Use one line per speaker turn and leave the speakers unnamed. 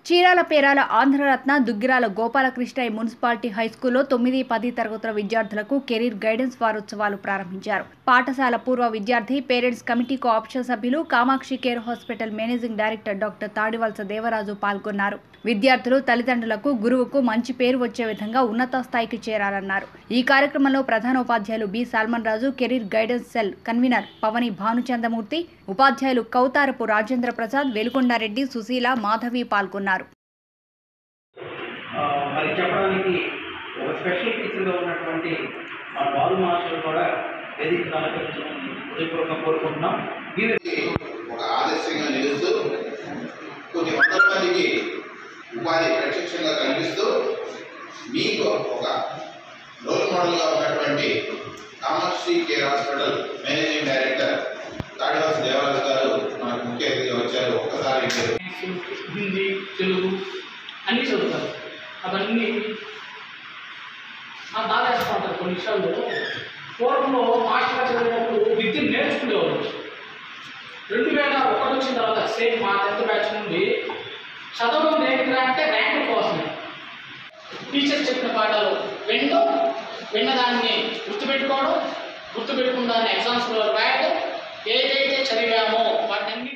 Chirala Perala Andhraratna Duggirala Gopalakrishna municipality హైస్కూల్లో తొమ్మిది పది తరగతుల విద్యార్థులకు కెరీర్ గైడెన్స్ వారోత్సవాలు ప్రారంభించారు పాఠశాల పూర్వ విద్యార్థి పేరెంట్స్ కమిటీ కోఆప్షన్ సభ్యులు Kamakshi care hospital managing director doctor Tadivalasa Devaraju పాల్గొన్నారు విద్యార్థులు తల్లిదండ్రులకు గురువుకు మంచి పేరు వచ్చే విధంగా ఉన్నత స్థాయికి చేరాలన్నారు ఈ కార్యక్రమంలో ప్రధానోపాధ్యాయులు B Salmon Raju career guidance cell convener Pavani Bhanuchandramurthy ఉపాధ్యాయులు కౌతారపు రాజేంద్ర ప్రసాద్ వెలుకొండారెడ్డి సుశీల మాధవి పాల్గొన్నారు
ఆ, మరి చెప్పడానికి ఒక స్పెషల్ టీచర్గా ఉన్నటువంటి మా బాలు మాస్టర్ కూడా వేదిక అలంకరించమని హృదయపూర్వకంగా కోరుకుంటున్నాం ఈ
ఒక ఆదర్శంగా నిలుస్తూ కొన్ని వందల మందికి ఉపాధి ప్రత్యక్షంగా కనిపిస్తూ మీకు ఒక రోల్ మోడల్గా ఉన్నటువంటి Kamakshi care hospital managing director Tadivasi Devaraju గారు మనకు ముఖ్య అతిథిగా వచ్చారు ఒక్కసారి మీరు
మ్యాథ్స్ హిందీ తెలుగు అన్నీ చదువుతారు అవన్నీ ఆ, బాగా వేస్తూ ఉంటారు కొన్ని విషయాల్లో పూర్వంలో మాస్టర్ చదివినప్పుడు విద్య నేర్చుకునేవారు రెండు వేల ఒకటి వచ్చిన తర్వాత సేమ్ మా టెన్త్ బ్యాచ్ నుండి చదవడం దేనికిరా అంటే ర్యాంక్ కోసమే టీచర్ చెప్పిన పాఠాలు వినడం విన్నదాన్ని గుర్తుపెట్టుకోవడం గుర్తుపెట్టుకున్న దాన్ని ఎగ్జామ్స్లో రాయడం ఏదైతే చదివామో వాటిని